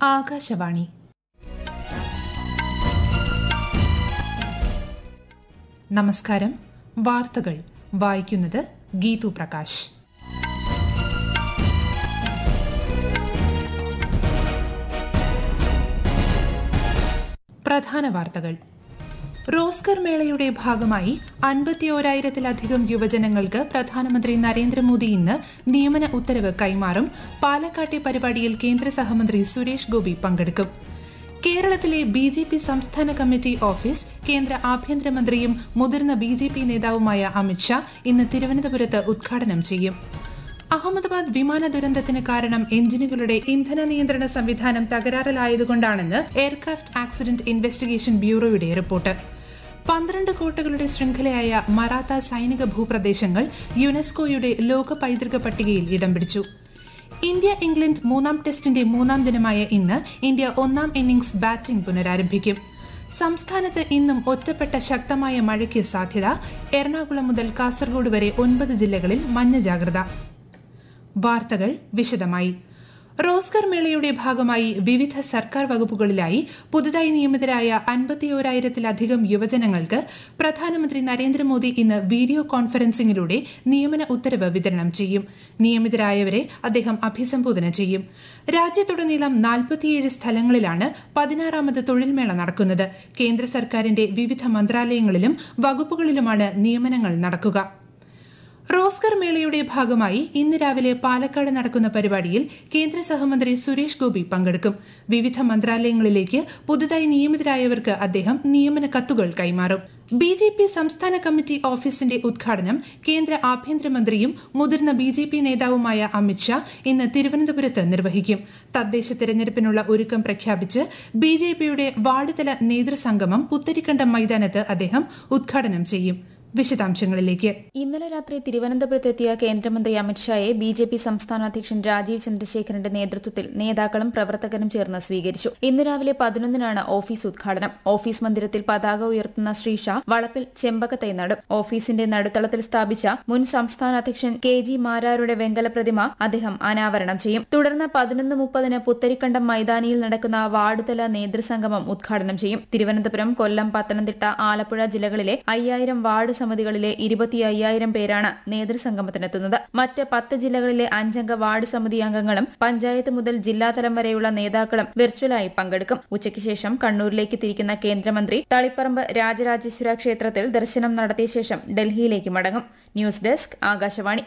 ആകാശവാണി നമസ്കാരം വാർത്തകൾ വായിക്കുന്നത് ഗീതു പ്രകാശ് പ്രധാന വാർത്തകൾ റോസ്കർ മേളയുടെ ഭാഗമായി അൻപത്തിയോരായിരത്തിലധികം യുവജനങ്ങൾക്ക് പ്രധാനമന്ത്രി നരേന്ദ്രമോദി ഇന്ന് നിയമന ഉത്തരവ് കൈമാറും പാലക്കാട്ടെ പരിപാടിയിൽ കേന്ദ്ര സഹമന്ത്രി സുരേഷ് ഗോപി പങ്കെടുക്കും കേരളത്തിലെ ബി ജെ പി സംസ്ഥാന കമ്മിറ്റി ഓഫീസ് കേന്ദ്ര ആഭ്യന്തരമന്ത്രിയും മുതിർന്ന ബി ജെ പി നേതാവുമായ അമിത്ഷാ ഇന്ന് തിരുവനന്തപുരത്ത് ഉദ്ഘാടനം ചെയ്യും അഹമ്മദാബാദ് വിമാന ദുരന്തത്തിന് കാരണം എഞ്ചിനുകളുടെ ഇന്ധന നിയന്ത്രണ സംവിധാനം തകരാറിലായതുകൊണ്ടാണെന്ന് എയർക്രാഫ്റ്റ് ആക്സിഡന്റ് ഇൻവെസ്റ്റിഗേഷൻ ബ്യൂറോയുടെ റിപ്പോർട്ട് പന്ത്രണ്ട് കോട്ടകളുടെ ശൃംഖലയായ മറാത്ത സൈനിക ഭൂപ്രദേശങ്ങൾ യുനെസ്കോയുടെ ലോക പൈതൃക പട്ടികയിൽ ഇടം പിടിച്ചു ഇന്ത്യ ഇംഗ്ലണ്ട് മൂന്നാം ടെസ്റ്റിന്റെ മൂന്നാം ദിനമായ ഇന്ന് ഇന്ത്യ ഒന്നാം ഇന്നിംഗ്സ് ബാറ്റിംഗ് പുനരാരംഭിക്കും സംസ്ഥാനത്ത് ഇന്നും ഒറ്റപ്പെട്ട ശക്തമായ മഴയ്ക്ക് സാധ്യത എറണാകുളം മുതൽ കാസർഗോഡ് വരെ ഒൻപത് ജില്ലകളിൽ മഞ്ഞ ജാഗ്രത വാർത്തകൾ വിശദമായി റോസ്കർ മേളയുടെ ഭാഗമായി വിവിധ സർക്കാർ വകുപ്പുകളിലായി പുതുതായി നിയമിതരായ അൻപത്തിയോരായിരത്തിലധികം യുവജനങ്ങൾക്ക് പ്രധാനമന്ത്രി നരേന്ദ്രമോദി ഇന്ന് വീഡിയോ കോൺഫറൻസിംഗിലൂടെ നിയമന ഉത്തരവ് വിതരണം ചെയ്യും നിയമിതരായവരെ അദ്ദേഹം അഭിസംബോധന ചെയ്യും രാജ്യത്തുടനീളം നാൽപ്പത്തിയേഴ് സ്ഥലങ്ങളിലാണ് പതിനാറാമത് തൊഴിൽമേള നടക്കുന്നത് കേന്ദ്ര സർക്കാരിന്റെ വിവിധ മന്ത്രാലയങ്ങളിലും വകുപ്പുകളിലുമാണ് നിയമനങ്ങൾ നടക്കുക റോസ്കർ മേളയുടെ ഭാഗമായി ഇന്ന് രാവിലെ പാലക്കാട് നടക്കുന്ന പരിപാടിയിൽ കേന്ദ്ര സഹമന്ത്രി സുരേഷ് ഗോപി പങ്കെടുക്കും വിവിധ മന്ത്രാലയങ്ങളിലേക്ക് പുതുതായി നിയമിതരായവർക്ക് അദ്ദേഹം നിയമന കത്തുകൾ കൈമാറും ബി ജെ പി സംസ്ഥാന കമ്മിറ്റി ഓഫീസിന്റെ ഉദ്ഘാടനം കേന്ദ്ര ആഭ്യന്തരമന്ത്രിയും മുതിർന്ന ബി ജെ പി നേതാവുമായ അമിത്ഷാ ഇന്ന് തിരുവനന്തപുരത്ത് നിർവഹിക്കും തദ്ദേശ തെരഞ്ഞെടുപ്പിനുള്ള ഒരുക്കം പ്രഖ്യാപിച്ച് ബി ജെ പിയുടെ വാർഡ് തല നേതൃസംഗമം പുത്തരിക്കണ്ടം മൈതാനത്ത് അദ്ദേഹം ഉദ്ഘാടനം ചെയ്യും വിശദാംശങ്ങളിലേക്ക് ഇന്നലെ രാത്രി തിരുവനന്തപുരത്തെത്തിയ കേന്ദ്രമന്ത്രി അമിത്ഷായെ ബി ജെ പി സംസ്ഥാന അധ്യക്ഷൻ രാജീവ് ചന്ദ്രശേഖരന്റെ നേതൃത്വത്തിൽ നേതാക്കളും പ്രവർത്തകരും ചേർന്ന് സ്വീകരിച്ചു ഇന്ന് രാവിലെ പതിനൊന്നിനാണ് ഓഫീസ് ഉദ്ഘാടനം ഓഫീസ് മന്ദിരത്തിൽ പതാക ഉയർത്തുന്ന ശ്രീ ഷാ വളപ്പിൽ ചെമ്പകത്തൈ നടും ഓഫീസിന്റെ നടുത്തളത്തിൽ സ്ഥാപിച്ച മുൻ സംസ്ഥാന അധ്യക്ഷൻ കെ ജി മാരാരുടെ വെങ്കല പ്രതിമ അദ്ദേഹം അനാവരണം ചെയ്യും തുടർന്ന് പതിനൊന്ന് മുപ്പതിന് പുത്തരിക്കണ്ടം മൈതാനിയിൽ നടക്കുന്ന വാർഡുതല നേതൃസംഗമം ഉദ്ഘാടനം ചെയ്യും തിരുവനന്തപുരം കൊല്ലം പത്തനംതിട്ട ആലപ്പുഴ ജില്ലകളിലെ അയ്യായിരം വാർഡ് സമിതികളിലെ ഇരുപത്തി അയ്യായിരം പേരാണ് നേതൃസംഗമത്തിനെത്തുന്നത് മറ്റ് പത്ത് ജില്ലകളിലെ അഞ്ചംഗ വാർഡ് സമിതി അംഗങ്ങളും പഞ്ചായത്ത് മുതൽ ജില്ലാതലം വരെയുള്ള നേതാക്കളും വെർച്വലായി പങ്കെടുക്കും ഉച്ചയ്ക്ക് ശേഷം കണ്ണൂരിലേക്ക് തിരിക്കുന്ന കേന്ദ്രമന്ത്രി തളിപ്പറമ്പ് രാജരാജേശ്വര ക്ഷേത്രത്തിൽ ദർശനം നടത്തിയ ശേഷം ഡൽഹിയിലേക്ക് മടങ്ങും ന്യൂസ് ഡെസ്ക് ആകാശവാണി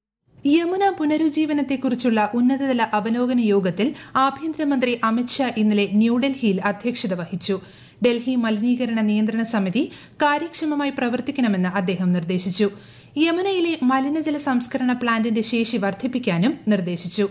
യമുന പുനരുജ്ജീവനത്തെക്കുറിച്ചുള്ള ഉന്നതതല അവലോകന യോഗത്തിൽ ആഭ്യന്തരമന്ത്രി അമിത്ഷാ ഇന്നലെ ന്യൂഡൽഹിയിൽ അധ്യക്ഷത വഹിച്ചു ഡൽഹി മലിനീകരണ നിയന്ത്രണ സമിതി കാര്യക്ഷമമായി പ്രവർത്തിക്കണമെന്ന് അദ്ദേഹം നിർദ്ദേശിച്ചു യമുനയിലെ മലിനജല സംസ്കരണ പ്ലാന്റിന്റെ ശേഷി വർദ്ധിപ്പിക്കാനും നിർദ്ദേശിച്ചു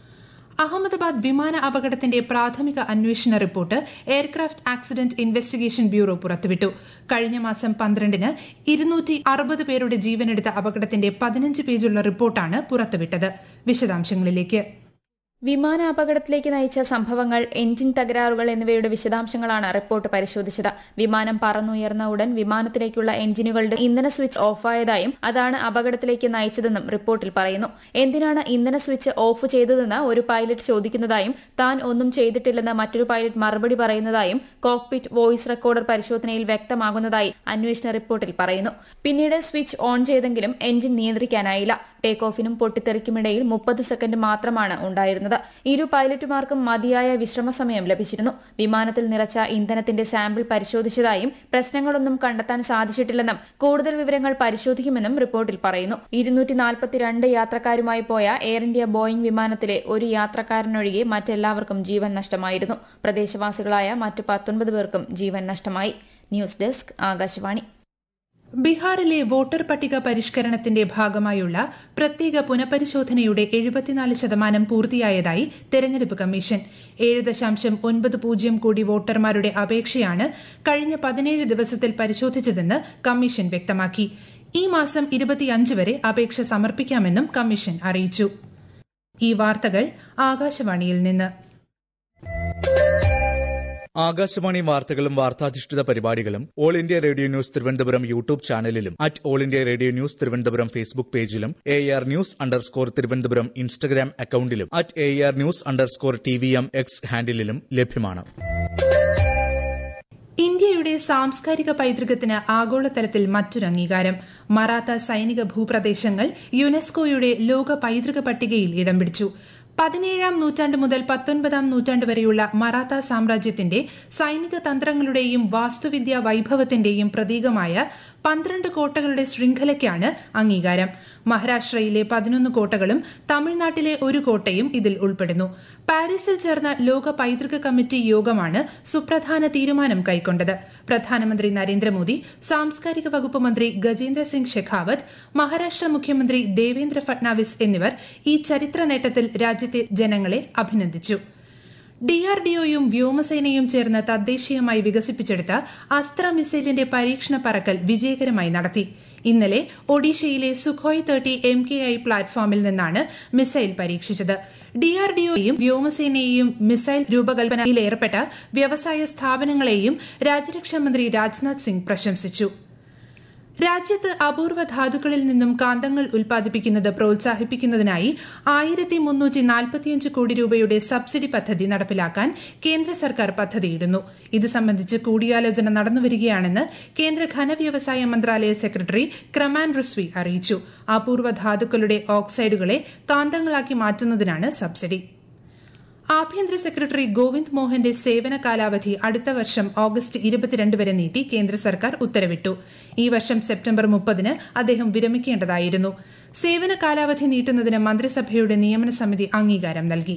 അഹമ്മദാബാദ് വിമാന അപകടത്തിന്റെ പ്രാഥമിക അന്വേഷണ report aircraft accident investigation bureau പുറത്തുവിട്ടു കഴിഞ്ഞ മാസം പന്ത്രണ്ടിന് ഇരുന്നൂറ്റി അറുപത് പേരുടെ ജീവനെടുത്ത അപകടത്തിന്റെ പതിനഞ്ച് പേജുള്ള റിപ്പോർട്ടാണ് പുറത്തുവിട്ടത് വിശദാംശങ്ങളിലേക്ക് വിമാന അപകടത്തിലേക്ക് നയിച്ച സംഭവങ്ങൾ എഞ്ചിൻ തകരാറുകൾ എന്നിവയുടെ വിശദാംശങ്ങളാണ് റിപ്പോർട്ട് പരിശോധിച്ചത് വിമാനം പറന്നുയർന്ന ഉടൻ വിമാനത്തിലേക്കുള്ള എഞ്ചിനുകളുടെ ഇന്ധന സ്വിച്ച് ഓഫായതായും അതാണ് അപകടത്തിലേക്ക് നയിച്ചതെന്നും റിപ്പോർട്ടിൽ പറയുന്നു എന്തിനാണ് ഇന്ധന സ്വിച്ച് ഓഫ് ചെയ്തതെന്ന് ഒരു പൈലറ്റ് ചോദിക്കുന്നതായും താൻ ഒന്നും ചെയ്തിട്ടില്ലെന്ന് മറ്റൊരു പൈലറ്റ് മറുപടി പറയുന്നതായും കോക്പിറ്റ് വോയിസ് റെക്കോർഡർ പരിശോധനയിൽ വ്യക്തമാകുന്നതായി അന്വേഷണ റിപ്പോർട്ടിൽ പറയുന്നു പിന്നീട് സ്വിച്ച് ഓൺ ചെയ്തെങ്കിലും എഞ്ചിൻ നിയന്ത്രിക്കാനായില്ല ടേക്ക് ഓഫിനും പൊട്ടിത്തെറിക്കുമിടയിൽ മുപ്പത് സെക്കൻഡ് മാത്രമാണ് ഉണ്ടായിരുന്നത് ഇരു പൈലറ്റുമാർക്കും മതിയായ വിശ്രമസമയം ലഭിച്ചിരുന്നു വിമാനത്തിൽ നിറച്ച ഇന്ധനത്തിന്റെ സാമ്പിൾ പരിശോധിച്ചതായും പ്രശ്നങ്ങളൊന്നും കണ്ടെത്താൻ സാധിച്ചിട്ടില്ലെന്നും കൂടുതൽ വിവരങ്ങൾ പരിശോധിക്കുമെന്നും റിപ്പോർട്ടിൽ പറയുന്നു ഇരുന്നൂറ്റി നാൽപ്പത്തിരണ്ട് യാത്രക്കാരുമായി പോയ എയർ ഇന്ത്യ ബോയിംഗ് വിമാനത്തിലെ ഒരു യാത്രക്കാരനൊഴികെ മറ്റെല്ലാവർക്കും ജീവൻ നഷ്ടമായിരുന്നു പ്രദേശവാസികളായ മറ്റു പത്തൊൻപത് പേർക്കും ജീവൻ നഷ്ടമായി ന്യൂസ് ഡെസ്ക് ആകാശവാണി ബീഹാറിലെ വോട്ടർ പട്ടിക പരിഷ്കരണത്തിന്റെ ഭാഗമായുള്ള പ്രത്യേക പുനഃപരിശോധനയുടെ എഴുപത്തിനാല് ശതമാനം പൂർത്തിയായതായി തെരഞ്ഞെടുപ്പ് കമ്മീഷൻ ഏഴ് ദശാംശം ഒൻപത് പൂജ്യം കോടി വോട്ടർമാരുടെ അപേക്ഷയാണ് കഴിഞ്ഞ പതിനേഴ് ദിവസത്തിൽ പരിശോധിച്ചതെന്ന് കമ്മീഷൻ വ്യക്തമാക്കി ഈ മാസം ഇരുപത്തിയഞ്ച് വരെ അപേക്ഷ സമർപ്പിക്കാമെന്നും കമ്മീഷൻ അറിയിച്ചു ഈ വാർത്തകൾ ആകാശവാണിയിൽ നിന്ന് ആകാശവാണി വാർത്തകളും വാർത്താധിഷ്ഠിത പരിപാടികളും all India radio news Thiruvananthapuram YouTube ചാനലിലും at all India radio news Thiruvananthapuram Facebook പേജിലും A R news underscore Thiruvananthapuram Instagram അക്കൌണ്ടിലും at A R news underscore T V M X ഹാൻഡിലും ലഭ്യമാണ് ഇന്ത്യയുടെ സാംസ്കാരിക പൈതൃകത്തിന് ആഗോളതലത്തിൽ മറ്റൊരു അംഗീകാരം മറാത്ത സൈനിക ഭൂപ്രദേശങ്ങൾ യുനെസ്കോയുടെ ലോക പൈതൃക പട്ടികയിൽ ഇടം പിടിച്ചു പതിനേഴാം നൂറ്റാണ്ട് മുതൽ പത്തൊൻപതാം നൂറ്റാണ്ട് വരെയുള്ള മറാത്ത സാമ്രാജ്യത്തിന്റെ സൈനിക തന്ത്രങ്ങളുടെയും വാസ്തുവിദ്യാ വൈഭവത്തിന്റെയും പ്രതീകമായ പന്ത്രണ്ട് കോട്ടകളുടെ ശൃംഖലയ്ക്കാണ് അംഗീകാരം മഹാരാഷ്ട്രയിലെ പതിനൊന്ന് കോട്ടകളും തമിഴ്നാട്ടിലെ ഒരു കോട്ടയും ഇതിൽ ഉൾപ്പെടുന്നു പാരീസിൽ ചേർന്ന ലോക പൈതൃക കമ്മിറ്റി യോഗമാണ് സുപ്രധാന തീരുമാനം കൈക്കൊണ്ടത് പ്രധാനമന്ത്രി നരേന്ദ്രമോദി സാംസ്കാരിക വകുപ്പ് മന്ത്രി ഗജേന്ദ്ര സിംഗ് ഷെഖാവത്ത് മഹാരാഷ്ട്ര മുഖ്യമന്ത്രി ദേവേന്ദ്ര ഫട്നാവിസ് എന്നിവർ ഈ ചരിത്ര നേട്ടത്തിൽ രാജ്യത്തെ ജനങ്ങളെ അഭിനന്ദിച്ചു ഡിആർഡിഒയും വ്യോമസേനയും ചേർന്ന് തദ്ദേശീയമായി വികസിപ്പിച്ചെടുത്ത അസ്ത്ര മിസൈലിന്റെ പരീക്ഷണ പറക്കൽ വിജയകരമായി നടത്തി ഇന്നലെ ഒഡീഷയിലെ Sukhoi thirty M K I പ്ലാറ്റ്ഫോമിൽ നിന്നാണ് മിസൈൽ പരീക്ഷിച്ചത് ഡിആർഡിഒയും വ്യോമസേനയെയും മിസൈൽ രൂപകൽപ്പനയിൽ ഏർപ്പെട്ട വ്യവസായ സ്ഥാപനങ്ങളെയും രാജ്യരക്ഷാമന്ത്രി രാജ്നാഥ് സിംഗ് പ്രശംസിച്ചു രാജ്യത്ത് അപൂർവ ധാതുക്കളിൽ നിന്നും കാന്തങ്ങൾ ഉൽപ്പാദിപ്പിക്കുന്നത് പ്രോത്സാഹിപ്പിക്കുന്നതിനായി ആയിരത്തി മുന്നൂറ്റി നാൽപ്പത്തിയഞ്ച് കോടി രൂപയുടെ സബ്സിഡി പദ്ധതി നടപ്പിലാക്കാൻ കേന്ദ്ര സർക്കാർ പദ്ധതിയിടുന്നു ഇത് സംബന്ധിച്ച് കൂടിയാലോചന നടന്നുവരികയാണെന്ന് കേന്ദ്ര ഖനവ്യവസായ മന്ത്രാലയ സെക്രട്ടറി ക്രമാൻ റിസ്വി അറിയിച്ചു അപൂർവ ധാതുക്കളുടെ ഓക്സൈഡുകളെ കാന്തങ്ങളാക്കി മാറ്റുന്നതിനാണ് സബ്സിഡി ആഭ്യന്തര സെക്രട്ടറി ഗോവിന്ദ് മോഹന്റെ സേവന കാലാവധി അടുത്ത വർഷം ഓഗസ്റ്റ് ഇരുപത്തിരണ്ട് വരെ നീട്ടി കേന്ദ്ര സർക്കാർ ഉത്തരവിട്ടു ഈ വർഷം സെപ്റ്റംബർ മുപ്പതിന് അദ്ദേഹം വിരമിക്കേണ്ടതായിരുന്നു സേവന കാലാവധി നീട്ടുന്നതിന് മന്ത്രിസഭയുടെ നിയമന സമിതി അംഗീകാരം നൽകി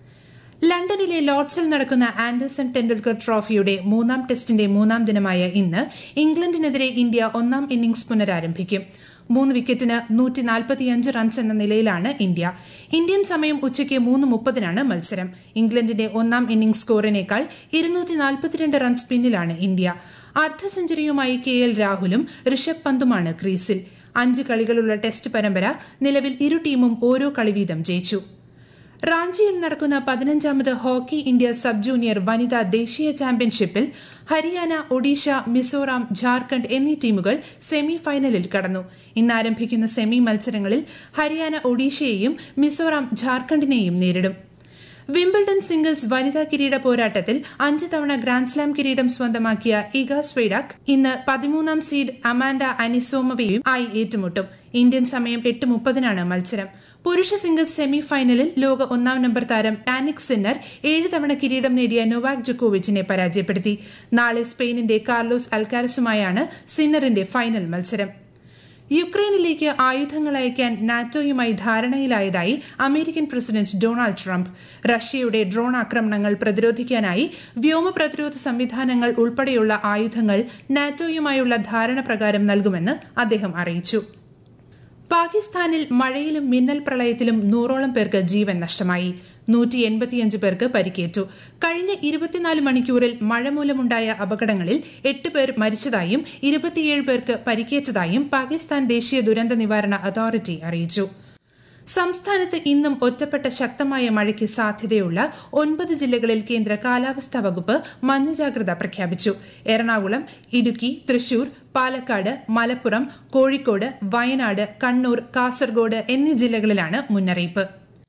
ലണ്ടനിലെ ലോർഡ്സിൽ നടക്കുന്ന ആൻഡേഴ്സൺ ടെൻഡുൽക്കർ ട്രോഫിയുടെ മൂന്നാം ടെസ്റ്റിന്റെ മൂന്നാം ദിനമായ ഇന്ന് ഇംഗ്ലണ്ടിനെതിരെ ഇന്ത്യ ഒന്നാം ഇന്നിംഗ്സ് പുനരാരംഭിക്കും മൂന്ന് വിക്കറ്റിന് നൂറ്റി നാൽപ്പത്തിയഞ്ച് റൺസ് എന്ന നിലയിലാണ് ഇന്ത്യ ഇന്ത്യൻ സമയം ഉച്ചയ്ക്ക് മൂന്ന് മുപ്പതിനാണ് മത്സരം ഇംഗ്ലണ്ടിന്റെ ഒന്നാം ഇന്നിംഗ്സ് സ്കോറിനേക്കാൾ ഇരുന്നൂറ്റി നാൽപ്പത്തിരണ്ട് റൺസ് പിന്നിലാണ് ഇന്ത്യ അർദ്ധ സെഞ്ചുറിയുമായി കെ എൽ രാഹുലും ഋഷഭ് പന്തുമാണ് ക്രീസിൽ അഞ്ച് കളികളുള്ള ടെസ്റ്റ് പരമ്പര നിലവിൽ ഇരു ടീമും ഓരോ കളി വീതം ജയിച്ചു റാഞ്ചിയിൽ നടക്കുന്ന പതിനഞ്ചാമത് ഹോക്കി ഇന്ത്യ സബ് ജൂനിയർ വനിതാ ദേശീയ ചാമ്പ്യൻഷിപ്പിൽ ഹരിയാന ഒഡീഷ മിസോറാം ജാർഖണ്ഡ് എന്നീ ടീമുകൾ സെമി ഫൈനലിൽ കടന്നു ഇന്ന് ആരംഭിക്കുന്ന സെമി മത്സരങ്ങളിൽ ഹരിയാന ഒഡീഷയെയും മിസോറാം ജാർഖണ്ഡിനെയും നേരിടും വിംബിൾഡൺ സിംഗിൾസ് വനിതാ കിരീട പോരാട്ടത്തിൽ അഞ്ച് തവണ ഗ്രാൻഡ്സ്ലാം കിരീടം സ്വന്തമാക്കിയ ഇഗ സ്വെഡാക് ഇന്ന് പതിമൂന്നാം സീഡ് അമാൻഡ അനിസോമവയും ആയി ഏറ്റുമുട്ടും ഇന്ത്യൻ സമയം എട്ട് മുപ്പതിനാണ് മത്സരം പുരുഷ സിംഗിൾസ് സെമി ഫൈനലിൽ ലോക ഒന്നാം നമ്പർ താരം ടാനിക് സിന്നർ ഏഴ് തവണ കിരീടം നേടിയ നൊവാക് ജോക്കോവിച്ചിനെ പരാജയപ്പെടുത്തി നാളെ സ്പെയിനിന്റെ കാർലോസ് അൽക്കാരസുമായാണ് സിന്നറിന്റെ ഫൈനൽ മത്സരം യുക്രൈനിലേക്ക് ആയുധങ്ങൾ അയക്കാൻ നാറ്റോയുമായി ധാരണയിലായതായി അമേരിക്കൻ പ്രസിഡന്റ് ഡൊണാൾഡ് ട്രംപ് റഷ്യയുടെ ഡ്രോൺ ആക്രമണങ്ങൾ പ്രതിരോധിക്കാനായി വ്യോമ പ്രതിരോധ സംവിധാനങ്ങൾ ഉൾപ്പെടെയുള്ള ആയുധങ്ങൾ നാറ്റോയുമായുള്ള ധാരണ പ്രകാരം നൽകുമെന്ന് അദ്ദേഹം അറിയിച്ചു പാകിസ്ഥാനിൽ മഴയിലും മിന്നൽ പ്രളയത്തിലും നൂറോളം പേർക്ക് ജീവൻ നഷ്ടമായി നൂറ്റി എൺപത്തിയഞ്ച് പേർക്ക് പരിക്കേറ്റു കഴിഞ്ഞ ഇരുപത്തിനാല് മണിക്കൂറിൽ മഴ മൂലമുണ്ടായ അപകടങ്ങളിൽ എട്ട് പേർ മരിച്ചതായും ഇരുപത്തിയേഴ് പേർക്ക് പരിക്കേറ്റതായും പാകിസ്ഥാൻ ദേശീയ ദുരന്ത നിവാരണ അതോറിറ്റി അറിയിച്ചു സംസ്ഥാനത്ത് ഇന്നും ഒറ്റപ്പെട്ട ശക്തമായ മഴയ്ക്ക് സാധ്യതയുള്ള ഒൻപത് ജില്ലകളിൽ കേന്ദ്ര കാലാവസ്ഥാ വകുപ്പ് മഞ്ഞ ജാഗ്രത പ്രഖ്യാപിച്ചു എറണാകുളം ഇടുക്കി തൃശൂർ പാലക്കാട് മലപ്പുറം കോഴിക്കോട് വയനാട് കണ്ണൂർ കാസർഗോഡ് എന്നീ ജില്ലകളിലാണ് മുന്നറിയിപ്പ്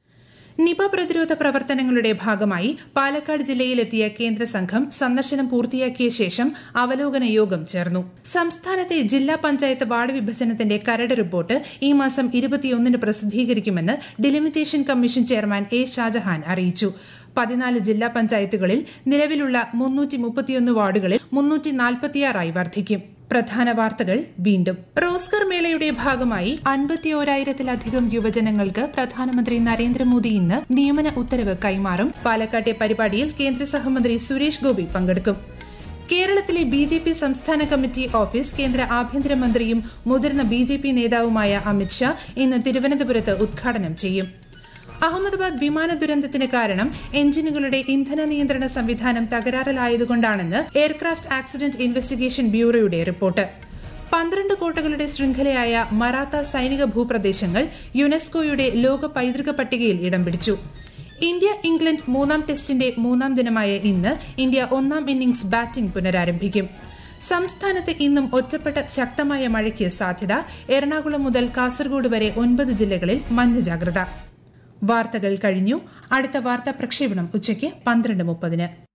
നിപ പ്രതിരോധ പ്രവർത്തനങ്ങളുടെ ഭാഗമായി പാലക്കാട് ജില്ലയിലെത്തിയ കേന്ദ്ര സംഘം സന്ദർശനം പൂർത്തിയാക്കിയ ശേഷം അവലോകന യോഗം ചേർന്നു സംസ്ഥാനത്തെ ജില്ലാ പഞ്ചായത്ത് വാർഡ് വിഭജനത്തിന്റെ കരട് റിപ്പോർട്ട് ഈ മാസം ഇരുപത്തിയൊന്നിന് പ്രസിദ്ധീകരിക്കുമെന്ന് delimitation commission chairman A Shajahan അറിയിച്ചു പതിനാല് ജില്ലാ പഞ്ചായത്തുകളിൽ നിലവിലുള്ള മുന്നൂറ്റി മുപ്പത്തിയൊന്ന് വാർഡുകളിൽ മുന്നൂറ്റി നാൽപ്പത്തിയാറായി വർദ്ധിക്കും പ്രധാന വാർത്തകൾ വീണ്ടും റോസ്കർ മേളയുടെ ഭാഗമായി അൻപത്തിയോരായിരത്തിലധികം യുവജനങ്ങൾക്ക് പ്രധാനമന്ത്രി നരേന്ദ്രമോദി ഇന്ന് നിയമന ഉത്തരവ് കൈമാറും പാലക്കാട്ടെ പരിപാടിയിൽ കേന്ദ്ര സഹമന്ത്രി സുരേഷ് ഗോപി പങ്കെടുക്കും കേരളത്തിലെ ബി ജെ പി സംസ്ഥാന കമ്മിറ്റി ഓഫീസ് കേന്ദ്ര ആഭ്യന്തരമന്ത്രിയും മുതിർന്ന ബി ജെ പി നേതാവുമായ അമിത്ഷാ ഇന്ന് തിരുവനന്തപുരത്ത് ഉദ്ഘാടനം ചെയ്യും അഹമ്മദാബാദ് വിമാന ദുരന്തത്തിന് കാരണം എഞ്ചിനുകളുടെ ഇന്ധന നിയന്ത്രണ സംവിധാനം തകരാറിലായതുകൊണ്ടാണെന്ന് എയർക്രാഫ്റ്റ് ആക്സിഡന്റ് ഇൻവെസ്റ്റിഗേഷൻ ബ്യൂറോയുടെ റിപ്പോർട്ട് പന്ത്രണ്ട് കോട്ടകളുടെ ശൃംഖലയായ മറാത്ത സൈനിക ഭൂപ്രദേശങ്ങൾ യുനെസ്കോയുടെ ലോക പൈതൃക പട്ടികയിൽ ഇടം പിടിച്ചു ഇന്ത്യ ഇംഗ്ലണ്ട് മൂന്നാം ടെസ്റ്റിന്റെ മൂന്നാം ദിനമായ ഇന്ന് ഇന്ത്യ ഒന്നാം ഇന്നിംഗ്സ് ബാറ്റിംഗ് പുനരാരംഭിക്കും സംസ്ഥാനത്ത് ഇന്നും ഒറ്റപ്പെട്ട ശക്തമായ മഴയ്ക്ക് സാധ്യത എറണാകുളം മുതൽ കാസർഗോഡ് വരെ ഒൻപത് ജില്ലകളിൽ മഞ്ഞ ജാഗ്രത വാർത്തകൾ കഴിഞ്ഞു അടുത്ത വാർത്താ പ്രക്ഷേപണം ഉച്ചയ്ക്ക് പന്ത്രണ്ട് മുപ്പതിന്